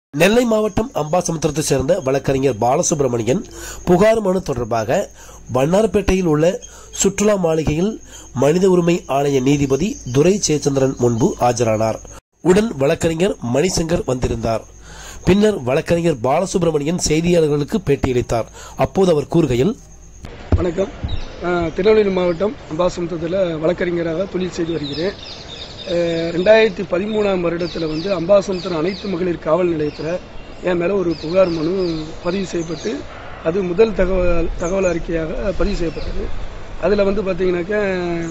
நெல்லை மாவட்டம் அம்பாசமுத்திரத்தை சேர்ந்த வழக்கறிஞர் பாலசுப்ரமணியன் புகார் மனு தொடர்பாக வண்ணாரப்பேட்டையில் உள்ள சுற்றுலா மாளிகையில் மனித உரிமை ஆணைய நீதிபதி துரை ஜெயச்சந்திரன் முன்பு ஆஜரானார் உடன் வழக்கறிஞர் மணிசங்கர் வந்திருந்தார் பின்னர் வழக்கறிஞர் பாலசுப்ரமணியன் செய்தியாளர்களுக்கு பேட்டியளித்தார் அப்போது அவர் கூறுகையில் வணக்கம் நான் திருநெல்வேலி மாவட்டம் அம்பாசமுத்திரத்தில் வழக்கறிஞராக தொழில் செய்து வருகிறேன் அஹ் ரெண்டாயிரத்தி பதிமூணாம் வருடத்தில் வந்து அம்பாசமுத்திரம் அனைத்து மகளிர் காவல் நிலையத்தில் என் மேலே ஒரு புகார் மனு பதிவு செய்யப்பட்டு அது முதல் தகவல் தகவல் அறிக்கையாக பதிவு செய்யப்பட்டது அதில் வந்து பார்த்தீங்கன்னாக்கா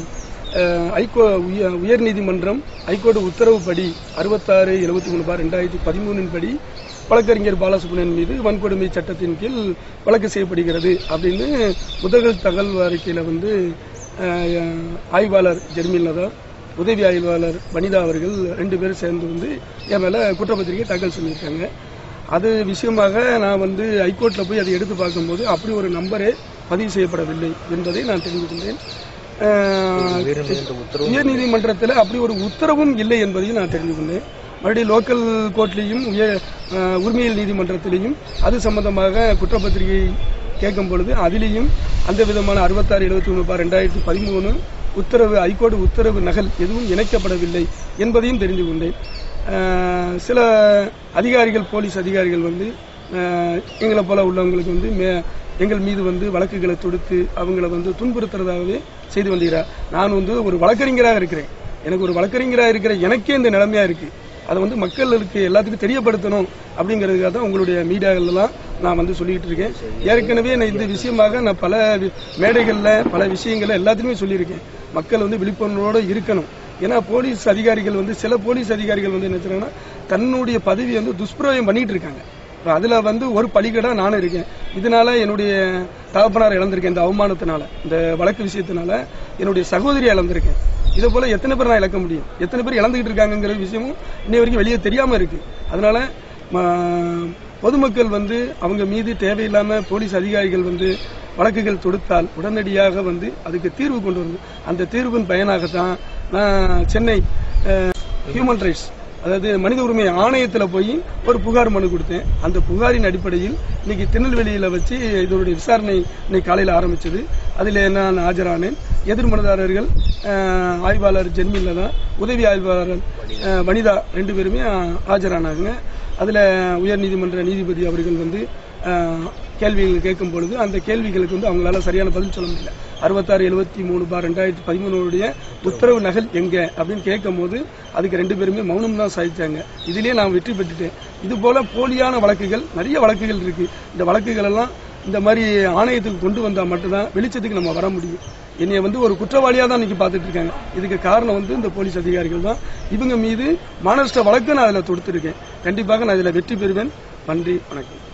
அஹ், ஐகோ உய உயர்நீதிமன்றம் ஹைகோர்ட் உத்தரவுப்படி அறுபத்தாறு எழுபத்தி மூணு பார் ரெண்டாயிரத்தி பதிமூணின் படி வழக்கறிஞர் பாலசுப்ரமணியன் மீது வன்கொடுமை சட்டத்தின் கீழ் வழக்கு செய்யப்படுகிறது அப்படின்னு முதல் தகவல் அறிக்கையில் வந்து அஹ், ஆய்வாளர் ஜெர்மில்லதா உதவி ஆய்வாளர் வனிதா அவர்கள் ரெண்டு பேரும் சேர்ந்து வந்து என் மேலே குற்றப்பத்திரிகை தாக்கல் பண்ணியிருக்காங்க அது விஷயமாக நான் வந்து ஹைகோர்ட்டில் போய் அதை எடுத்து பார்க்கும்போது அப்படி ஒரு நம்பரே பதிவு செய்யப்படவில்லை என்பதை நான் தெரிந்து கொண்டேன் அஹ், உயர்நீதிமன்றத்தில் அப்படி ஒரு உத்தரவும் இல்லை என்பதையும் நான் தெரிந்து கொண்டேன் மறுபடியும் லோக்கல் கோர்ட்லேயும் உயர் அஹ், உரிமையியல் நீதிமன்றத்திலையும் அது சம்பந்தமாக குற்றப்பத்திரிகை கேட்கும் பொழுது அதிலேயும் அந்த விதமான அறுபத்தாறு எழுபத்தி ஒன்று பார் ரெண்டாயிரத்தி பதிமூணு உத்தரவு ஹைகோர்ட் உத்தரவு நகல் எதுவும் இணைக்கப்படவில்லை என்பதையும் தெரிந்து கொண்டேன் அஹ், சில அதிகாரிகள் போலீஸ் அதிகாரிகள் வந்து அஹ், எங்களை போல உள்ளவங்களுக்கு வந்து மே எங்கள் மீது வந்து வழக்குகளை தொடுத்து அவங்கள வந்து துன்புறுத்துறதாகவே செய்து வந்தீரார் நான் வந்து ஒரு வழக்கறிஞராக இருக்கிறேன் எனக்கு ஒரு வழக்கறிஞராக இருக்கிற எனக்கே இந்த நிலைமையா இருக்கு அதை வந்து மக்களுக்கு எல்லாத்துக்கும் தெரியப்படுத்தணும் அப்படிங்கிறதுக்காக தான் உங்களுடைய மீடியாக்கள்லாம் நான் வந்து சொல்லிட்டு இருக்கேன் ஏற்கனவே நான் இந்த விஷயமாக நான் பல வி- மேடைகள்ல பல விஷயங்கள்ல எல்லாத்துலயுமே சொல்லியிருக்கேன் மக்கள் வந்து விழிப்புணர்வோடு இருக்கணும் ஏன்னா போலீஸ் அதிகாரிகள் வந்து சில போலீஸ் அதிகாரிகள் வந்து என்ன செய்றாங்கன்னா தன்னுடைய பதவியை வந்து துஷ்பிரயோகம் பண்ணிட்டு இருக்காங்க இப்ப அதுல வந்து ஒரு பலிகடா நானும் இருக்கேன் இதனால என்னுடைய தகப்பனார் இழந்திருக்கேன் இந்த அவமானத்தினால இந்த வழக்கு விஷயத்தினால என்னுடைய சகோதரியை இழந்திருக்கேன் இதே போல எத்தனை பேர் நான் இழக்க முடியும் எத்தனை பேர் இழந்துகிட்டு இருக்காங்கங்கிற விஷயமும் இன்னை வரைக்கும் வெளியே தெரியாம இருக்கு அதனால ம- பொதுமக்கள் வந்து அவங்க மீது தேவையில்லாம போலீஸ் அதிகாரிகள் வந்து வழக்குகள் தொடுத்தால் உடனடியாக வந்து அதுக்கு தீர்வு கொண்டு வரணும் அந்த தீர்வின் பயனாகத்தான் நான் சென்னை ஹியூமன் ரைட்ஸ் அதாவது மனித உரிமை ஆணையத்தில் போய் ஒரு புகார் மனு கொடுத்தேன் அந்த புகாரின் அடிப்படையில் இன்னைக்கு திருநெல்வேலியில் வச்சு இதனுடைய விசாரணை இன்னைக்கு காலையில் ஆரம்பிச்சது அதில் நான் ஆஜரானேன் எதிர் மனுதாரர்கள் அஹ், ஆய்வாளர் ஜென்மில்லதா உதவி ஆய்வாளர் அஹ், வனிதா ரெண்டு பேருமே அஹ், ஆஜரானாங்க அதில் உயர்நீதிமன்ற நீதிபதி அவர்கள் வந்து அஹ், கேள்விகள் கேட்கும் பொழுது அந்த கேள்விகளுக்கு வந்து அவங்களால சரியான பதில் சொல்ல முடியல அறுபத்தாறு எழுபத்தி மூணு பார் ரெண்டாயிரத்தி பதிமூணுடைய உத்தரவு நகல் எங்க அப்படின்னு கேட்கும் போது அதுக்கு ரெண்டு பேருமே மௌனம் தான் சாதிச்சாங்க இதுலயே நான் வெற்றி பெற்றுட்டேன் இது போல போலியான வழக்குகள் நிறைய வழக்குகள் இருக்கு இந்த வழக்குகள் எல்லாம் இந்த மாதிரி ஆணையத்துக்கு கொண்டு வந்தா மட்டும்தான் வெளிச்சத்துக்கு நம்ம வர முடியும் என்னைய வந்து ஒரு குற்றவாளியா தான் இன்னைக்கு பார்த்துட்டு இருக்காங்க இதுக்கு காரணம் வந்து இந்த போலீஸ் அதிகாரிகள் தான் இவங்க மீது மானஸ்ட வழக்கு நான் அதில் தொடுத்திருக்கேன் கண்டிப்பாக நான் இதில் வெற்றி பெறுவேன் நன்றி வணக்கம்